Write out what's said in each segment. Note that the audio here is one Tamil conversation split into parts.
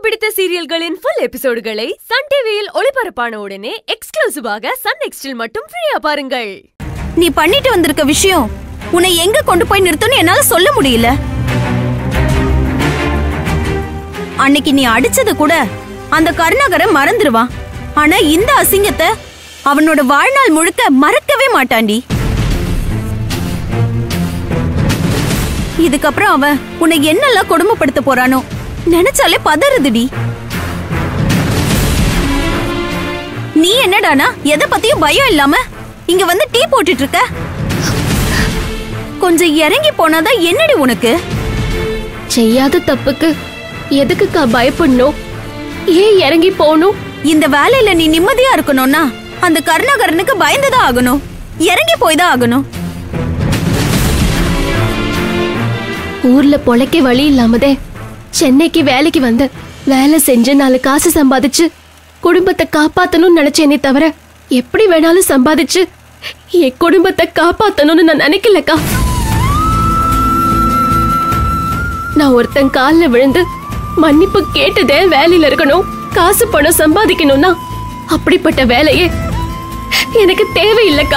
பிடித்த சீரியல்களின் ஃபுல் எபிசோடுகளை சன் டிவியில் ஒளிபரப்பான உடனே எக்ஸ்க்ளூசிவாக சன் நெக்ஸ்டில் மட்டும் ஃப்ரீயா பாருங்கள் நீ பண்ணிட்டு வந்திருக்க விஷயம் உன்னை எங்க கொண்டு போய் நிறுத்தும்னு என்னால சொல்ல முடியல அன்னைக்கு நீ அடிச்சது கூட அந்த கருணாகரை மறந்துடுவான் ஆனா இந்த அசிங்கத்தை அவனோட வாழ்நாள் முழுக்க மறக்கவே மாட்டான்டி இதுக்கப்புறம் அவன் உன்னை என்னெல்லாம் கொடுமைப்படுத்த போறானோ நினைச்சாலே பதறுதுடி நீ என்னடானா எதை பத்தியும் பயம் இல்லாம இங்க வந்து டீ போட்டுட்டு இருக்க கொஞ்சம் இறங்கி போனாதான் என்னடி உனக்கு செய்யாத தப்புக்கு எதுக்குக்கா பயப்படணும் ஏன் இறங்கி போகணும் இந்த வேலையில நீ நிம்மதியா இருக்கணும்னா அந்த கருணாகரனுக்கு பயந்துதான் ஆகணும் இறங்கி போய் தான் ஆகணும் ஊர்ல பொழைக்க வழி இல்லாமதே சென்னைக்கு வேலைக்கு வந்த வேலை செஞ்சு நாலு காசு சம்பாதிச்சு குடும்பத்தை காப்பாத்தணும்னு நினைச்சேனே தவிர எப்படி வேணாலும் சம்பாதிச்சு என் குடும்பத்தை காப்பாத்தணும்னு நான் நினைக்கலக்கா நான் ஒருத்தன் கால்ல விழுந்து மன்னிப்பு கேட்டதே வேலையில இருக்கணும் காசு பணம் சம்பாதிக்கணும்னா அப்படிப்பட்ட வேலையே எனக்கு தேவையில்லைக்கா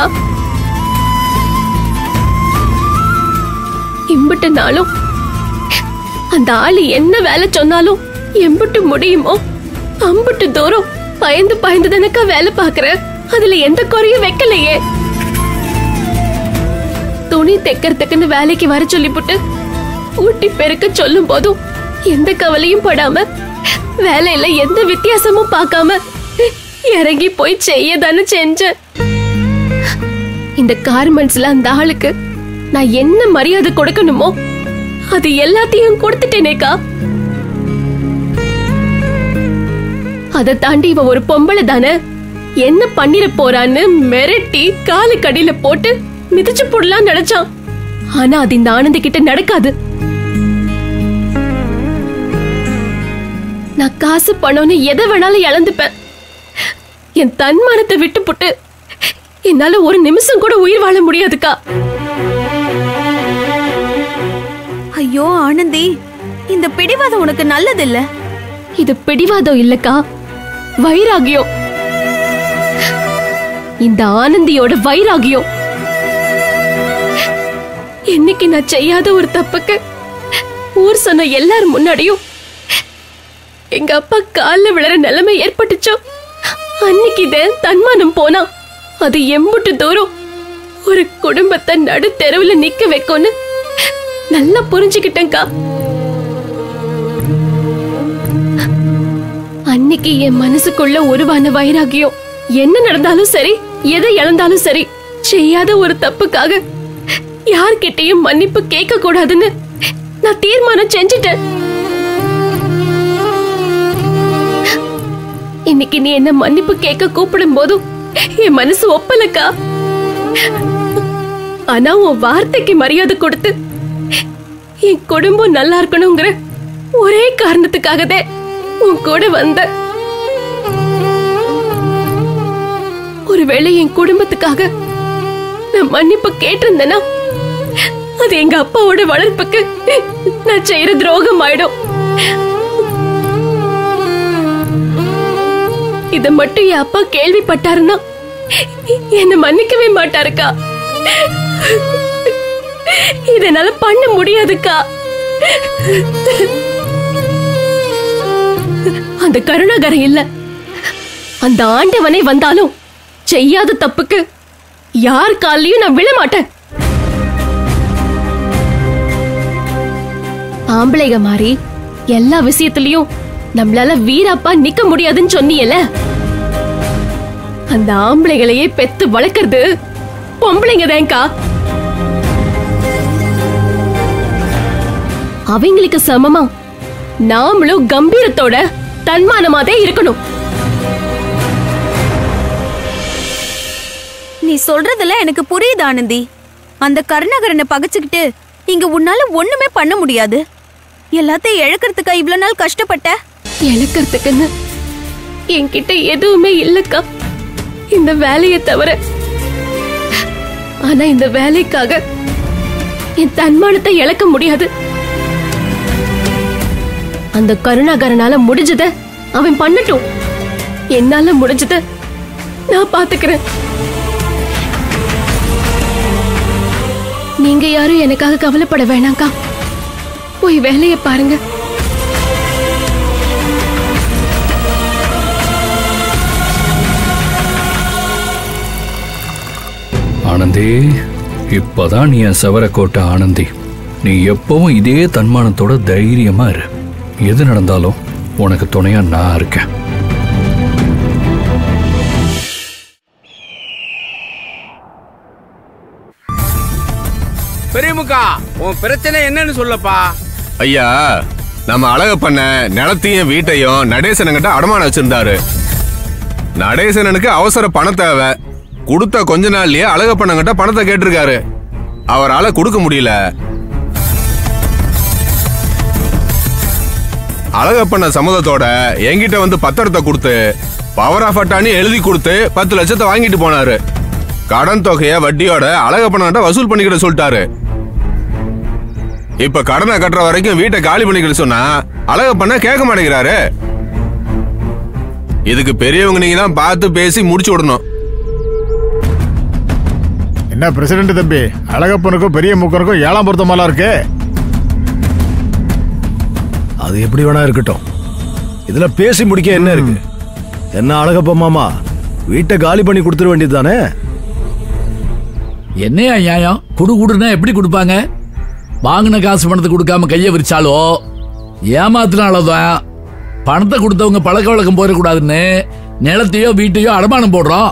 இம்புட்டு நாளும் அந்த ஆளு என்ன வேலை சொன்னாலும் எம்புட்டு முடியுமோ அம்புட்டு தூரம் பயந்து பயந்து தானக்கா வேலை பாக்குற அதுல எந்த குறையும் வைக்கலையே துணி தைக்கிறதுக்குன்னு வேலைக்கு வர சொல்லிப்புட்டு ஊட்டி பெருக்க சொல்லும் போதும் எந்த கவலையும் படாம வேலையில எந்த வித்தியாசமும் பார்க்காம இறங்கி போய் செய்ய தானே செஞ்சேன் இந்த கார்மெண்ட்ஸ்ல அந்த ஆளுக்கு நான் என்ன மரியாதை கொடுக்கணுமோ அது எல்லாத்தையும் கொடுத்துட்டேனேக்கா அதை தாண்டி இவ ஒரு பொம்பளை தானே என்ன பண்ணிர போறான்னு மிரட்டி காலு கடியில போட்டு மிதிச்சு போடலாம் நினைச்சான் ஆனா அது இந்த ஆனந்தி கிட்ட நடக்காது நான் காசு பணம்னு எதை வேணாலும் இழந்துப்பேன் என் தன்மானத்தை விட்டு போட்டு என்னால ஒரு நிமிஷம் கூட உயிர் வாழ முடியாதுக்கா ஐயோ ஆனந்தி இந்த பிடிவாதம் உனக்கு நல்லதில்ல இது பிடிவாதம் இல்லக்கா வைராகியம் இந்த ஆனந்தியோட வைராகியம் என்னைக்கு நான் செய்யாத ஒரு தப்புக்கு ஊர் சொன்ன எல்லார் முன்னாடியும் எங்க அப்பா கால்ல விழற நிலைமை ஏற்பட்டுச்சோ அன்னைக்கு இத தன்மானம் போனா அது எம்புட்டு தூரம் ஒரு குடும்பத்தை நடு தெருவுல நிக்க வைக்கும்னு நல்லா புரிஞ்சுக்கிட்டேன்க்கா அன்னைக்கு என் மனசுக்குள்ள உருவான வைராகியம் என்ன நடந்தாலும் சரி எதை இழந்தாலும் சரி செய்யாத ஒரு தப்புக்காக யார்கிட்டயும் மன்னிப்பு கேட்க கூடாதுன்னு நான் தீர்மானம் செஞ்சுட்டேன் இன்னைக்கு நீ என்ன மன்னிப்பு கேட்க கூப்பிடும் போதும் என் மனசு ஒப்பலக்கா ஆனா உன் வார்த்தைக்கு மரியாதை கொடுத்து என் குடும்பம் நல்லா இருக்கணுங்கிற ஒரே காரணத்துக்காகவே உன் கூட வந்த ஒருவேளை என் குடும்பத்துக்காக நான் மன்னிப்பு கேட்டிருந்தேனா அது எங்க அப்பாவோட வளர்ப்புக்கு நான் செய்யற துரோகம் ஆயிடும் இத மட்டும் என் அப்பா கேள்விப்பட்டாருன்னா என்ன மன்னிக்கவே மாட்டாருக்கா இதனால பண்ண முடியாதுக்கா அந்த கருணாகரம் இல்ல அந்த ஆண்டவனே வந்தாலும் செய்யாத தப்புக்கு யார் காலையும் நான் விழ மாட்டேன் ஆம்பளைக மாதிரி எல்லா விஷயத்திலயும் நம்மளால வீராப்பா நிக்க முடியாதுன்னு சொன்னீல அந்த ஆம்பளைகளையே பெத்து வளர்க்கறது பொம்பளைங்க தான்க்கா அவங்களுக்கு சமமா நாமளும் கம்பீரத்தோட தன்மானமாதே இருக்கணும் நீ சொல்றதுல எனக்கு புரியுது ஆனந்தி அந்த கருணாகரனை பகைச்சுக்கிட்டு இங்க உன்னால ஒண்ணுமே பண்ண முடியாது எல்லாத்தையும் இழக்கிறதுக்கா இவ்வளவு நாள் கஷ்டப்பட்ட இழக்கிறதுக்குன்னு என்கிட்ட எதுவுமே இல்லக்கா இந்த வேலையை தவிர ஆனா இந்த வேலைக்காக என் தன்மானத்தை இழக்க முடியாது அந்த கருணாகரனால முடிஞ்சத அவன் பண்ணட்டும் என்னால முடிஞ்சத நான் பாத்துக்கிறேன் நீங்க யாரும் எனக்காக கவலைப்பட வேணாம்க்கா போய் வேலையை பாருங்க ஆனந்தி இப்பதான் நீ என் சவரக்கோட்டை ஆனந்தி நீ எப்பவும் இதே தன்மானத்தோட தைரியமா இரு எது நடந்தாலும் உனக்கு துணையா நான் இருக்கேன் பெரியமுக்கா உன் பிரச்சனை என்னன்னு சொல்லப்பா ஐயா நம்ம அழக பண்ண நிலத்தையும் வீட்டையும் நடேசனங்கிட்ட அடமானம் வச்சிருந்தாரு நடேசனனுக்கு அவசர பணம் தேவை கொடுத்த கொஞ்ச நாள்லயே அழக பண்ணங்கிட்ட பணத்தை கேட்டிருக்காரு அவரால கொடுக்க முடியல அழகப்பண்ண சம்மதத்தோட என்கிட்ட வந்து பத்திரத்தை கொடுத்து பவர் ஆஃப் அட்டானி எழுதி கொடுத்து பத்து லட்சத்தை வாங்கிட்டு போனாரு கடன் தொகைய வட்டியோட அழகப்பண்ண வசூல் பண்ணிக்கிட சொல்லிட்டாரு இப்ப கடனை கட்டுற வரைக்கும் வீட்டை காலி பண்ணிக்கிட சொன்னா அழகப்பண்ண கேட்க மாட்டேங்கிறாரு இதுக்கு பெரியவங்க நீங்க தான் பார்த்து பேசி முடிச்சு விடணும் என்ன பிரசிடண்ட் தம்பி அழகப்பனுக்கும் பெரிய மூக்கனுக்கும் ஏழாம் பொருத்தமாலாம் இருக்கு அது எப்படி வேணா இருக்கட்டும் இதுல பேசி முடிக்க என்ன இருக்கு என்ன அழகப்ப மாமா வீட்டை காலி பண்ணி கொடுத்துட வேண்டியது தானே என்னையா நியாயம் குடு குடுனா எப்படி கொடுப்பாங்க வாங்கின காசு பணத்தை கொடுக்காம கையை விரிச்சாலோ ஏமாத்தினாலதான் பணத்தை கொடுத்தவங்க பழக்க வழக்கம் போயிடக்கூடாதுன்னு நிலத்தையோ வீட்டையோ அடமானம் போடுறோம்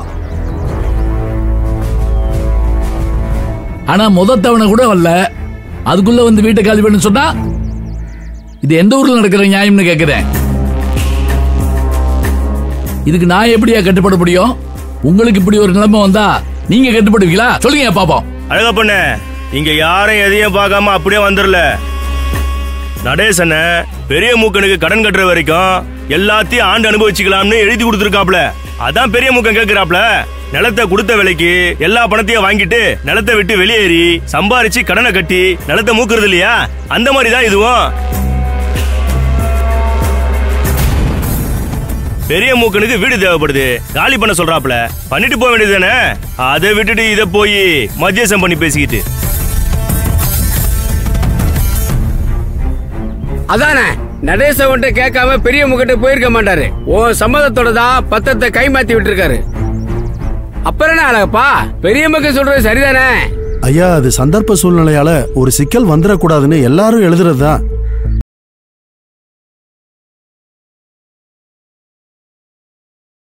ஆனா முத தவணை கூட வரல அதுக்குள்ள வந்து வீட்டை காலி பண்ணு சொன்னா இது எந்த ஊர்ல நடக்கிற நியாயம்னு கேக்குறேன் இதுக்கு நான் எப்படியா கட்டுப்பட முடியும் உங்களுக்கு இப்படி ஒரு நிலைமை வந்தா நீங்க கட்டுப்படுவீங்களா சொல்லுங்க பாப்போம் அழகா பொண்ணு இங்க யாரும் எதையும் பார்க்காம அப்படியே வந்துடல நடேசன பெரிய மூக்கனுக்கு கடன் கட்டுற வரைக்கும் எல்லாத்தையும் ஆண்டு அனுபவிச்சுக்கலாம்னு எழுதி கொடுத்துருக்காப்ல அதான் பெரிய மூக்கன் கேக்குறாப்ல நிலத்தை கொடுத்த விலைக்கு எல்லா பணத்தையும் வாங்கிட்டு நிலத்தை விட்டு வெளியேறி சம்பாரிச்சு கடனை கட்டி நிலத்தை மூக்குறது இல்லையா அந்த மாதிரி தான் இதுவும் பெரிய மூக்கனுக்கு வீடு தேவைப்படுது காலி பண்ண சொல்றாப்ல பண்ணிட்டு போக வேண்டியது தானே அதை விட்டுட்டு இதை போய் மத்தியசம் பண்ணி பேசிக்கிட்டு அதானே நடேசவன்ட்ட கேட்காம பெரிய முகிட்ட போயிருக்க மாட்டாரு உன் சம்மதத்தோட தான் பத்திரத்தை கை மாத்தி விட்டுருக்காரு அப்புறம் என்ன அழகப்பா பெரிய மக்கள் சொல்றது சரிதானே ஐயா அது சந்தர்ப்ப சூழ்நிலையால ஒரு சிக்கல் வந்துடக்கூடாதுன்னு எல்லாரும் எழுதுறது தான்